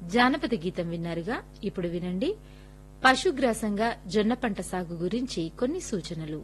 జానపద గీతం విన్నారుగా ఇప్పుడు వినండి పశుగ్రాసంగా జొన్న పంట సాగు గురించి కొన్ని సూచనలు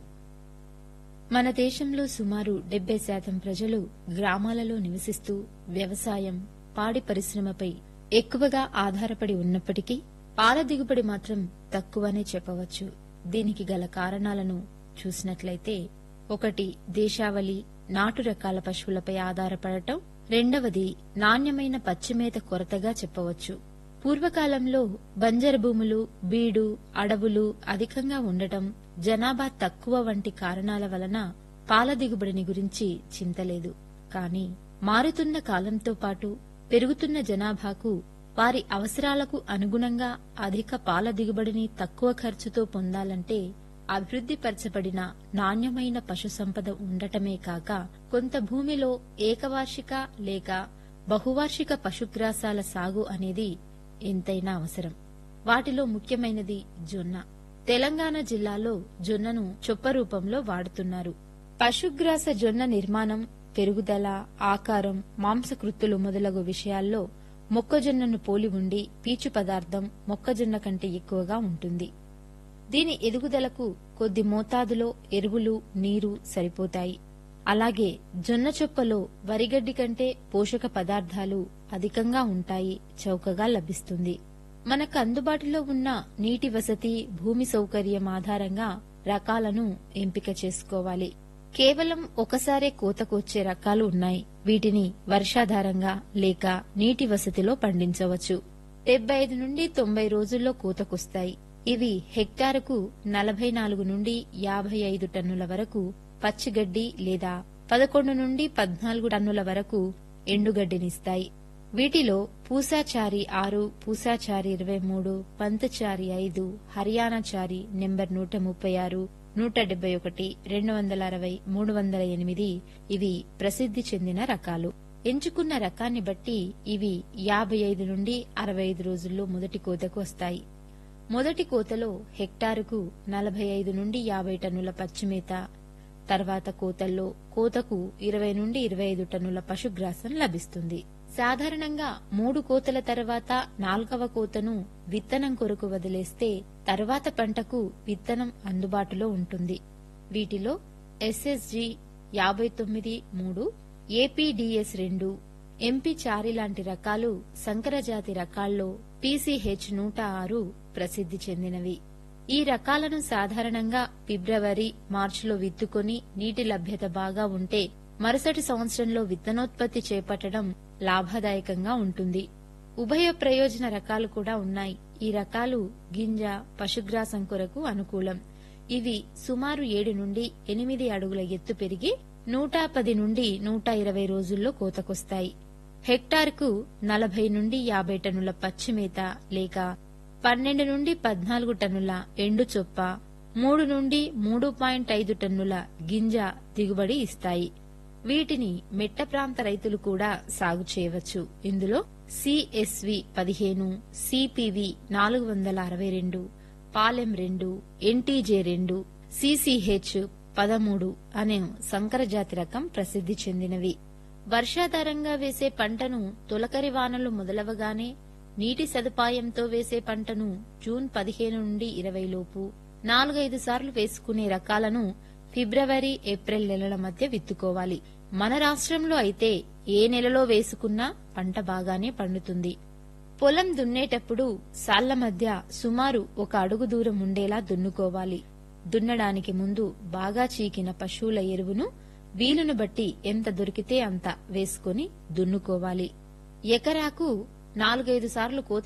మన దేశంలో సుమారు డెబ్బై శాతం ప్రజలు గ్రామాలలో నివసిస్తూ వ్యవసాయం పాడి పరిశ్రమపై ఎక్కువగా ఆధారపడి ఉన్నప్పటికీ పాల దిగుబడి మాత్రం తక్కువనే చెప్పవచ్చు దీనికి గల కారణాలను చూసినట్లయితే ఒకటి దేశావళి నాటు రకాల పశువులపై ఆధారపడటం రెండవది నాణ్యమైన పచ్చిమేత కొరతగా చెప్పవచ్చు పూర్వకాలంలో బంజరు భూములు బీడు అడవులు అధికంగా ఉండటం జనాభా తక్కువ వంటి కారణాల వలన పాల దిగుబడిని గురించి చింతలేదు కాని మారుతున్న కాలంతో పాటు పెరుగుతున్న జనాభాకు వారి అవసరాలకు అనుగుణంగా అధిక పాల దిగుబడిని తక్కువ ఖర్చుతో పొందాలంటే అభివృద్ధిపరచబడిన నాణ్యమైన పశు సంపద ఉండటమే కాక కొంత భూమిలో ఏకవార్షిక లేక బహువార్షిక పశుగ్రాసాల సాగు అనేది ఎంతైనా అవసరం వాటిలో ముఖ్యమైనది జొన్న తెలంగాణ జిల్లాలో జొన్నను చొప్ప రూపంలో వాడుతున్నారు పశుగ్రాస జొన్న నిర్మాణం పెరుగుదల ఆకారం మాంసకృత్తులు మొదలగు విషయాల్లో మొక్కజొన్నను పోలి ఉండి పీచు పదార్థం మొక్కజొన్న కంటే ఎక్కువగా ఉంటుంది దీని ఎదుగుదలకు కొద్ది మోతాదులో ఎరువులు నీరు సరిపోతాయి అలాగే జొన్న చొప్పలో వరిగడ్డి కంటే పోషక పదార్థాలు అధికంగా ఉంటాయి చౌకగా లభిస్తుంది మనకు అందుబాటులో ఉన్న నీటి వసతి భూమి సౌకర్యం ఆధారంగా రకాలను ఎంపిక చేసుకోవాలి కేవలం ఒకసారే కోతకొచ్చే రకాలు ఉన్నాయి వీటిని వర్షాధారంగా లేక నీటి వసతిలో పండించవచ్చు డెబ్బై ఐదు నుండి తొంభై రోజుల్లో కోతకొస్తాయి ఇవి హెక్టారుకు నలభై నాలుగు నుండి యాభై ఐదు టన్నుల వరకు పచ్చిగడ్డి లేదా పదకొండు నుండి పద్నాలుగు టన్నుల వరకు ఎండుగడ్డినిస్తాయి వీటిలో పూసాచారి ఆరు పూసాచారి ఇరవై మూడు పంతచారి ఐదు హర్యానాచారి నెంబర్ నూట ముప్పై ఆరు నూట డెబ్బై ఒకటి రెండు వందల అరవై మూడు వందల ఎనిమిది ఇవి ప్రసిద్ది చెందిన రకాలు ఎంచుకున్న రకాన్ని బట్టి ఇవి యాభై ఐదు నుండి అరవై ఐదు రోజుల్లో మొదటి కోతకు వస్తాయి మొదటి కోతలో హెక్టారుకు నలభై ఐదు నుండి యాభై టన్నుల పచ్చిమేత తర్వాత కోతల్లో కోతకు ఇరవై నుండి ఇరవై ఐదు టన్నుల పశుగ్రాసం లభిస్తుంది సాధారణంగా మూడు కోతల తర్వాత నాల్గవ కోతను విత్తనం కొరకు వదిలేస్తే తర్వాత పంటకు విత్తనం అందుబాటులో ఉంటుంది వీటిలో ఎస్ఎస్జి యాభై తొమ్మిది మూడు ఏపీడిఎస్ రెండు ఎంపీ చారి లాంటి రకాలు సంకరజాతి రకాల్లో పీసీహెచ్ నూట ఆరు ప్రసిద్ది చెందినవి ఈ రకాలను సాధారణంగా ఫిబ్రవరి మార్చిలో విత్తుకొని నీటి లభ్యత బాగా ఉంటే మరుసటి సంవత్సరంలో విత్తనోత్పత్తి చేపట్టడం లాభదాయకంగా ఉంటుంది ఉభయ ప్రయోజన రకాలు కూడా ఉన్నాయి ఈ రకాలు గింజ పశుగ్రాసం కొరకు అనుకూలం ఇవి సుమారు ఏడు నుండి ఎనిమిది అడుగుల ఎత్తు పెరిగి నూట పది నుండి నూట ఇరవై రోజుల్లో కోతకొస్తాయి హెక్టార్కు నలభై నుండి యాభై టన్నుల పచ్చిమేత లేక పన్నెండు నుండి పద్నాలుగు టన్నుల ఎండు చొప్ప మూడు నుండి మూడు పాయింట్ ఐదు టన్నుల గింజ దిగుబడి ఇస్తాయి వీటిని మెట్ట ప్రాంత రైతులు కూడా సాగు చేయవచ్చు ఇందులో సిఎస్వి పదిహేను సిపివి నాలుగు వందల అరవై రెండు పాలెం రెండు ఎన్టీజే రెండు సిసిహెచ్ పదమూడు అనే సంకరజాతి రకం ప్రసిద్ది చెందినవి వర్షాధారంగా వేసే పంటను తొలకరి వానలు మొదలవగానే నీటి సదుపాయంతో వేసే పంటను జూన్ పదిహేను నుండి ఇరవై లోపు నాలుగైదు సార్లు వేసుకునే రకాలను ఫిబ్రవరి ఏప్రిల్ నెలల మధ్య విత్తుకోవాలి మన రాష్ట్రంలో అయితే ఏ నెలలో వేసుకున్నా పంట బాగానే పండుతుంది పొలం దున్నేటప్పుడు సాళ్ల మధ్య సుమారు ఒక అడుగు దూరం ఉండేలా దున్నుకోవాలి దున్నడానికి ముందు బాగా చీకిన పశువుల ఎరువును వీలును బట్టి ఎంత దొరికితే అంత వేసుకుని దున్నుకోవాలి ఎకరాకు నాలుగైదు సార్లు కోత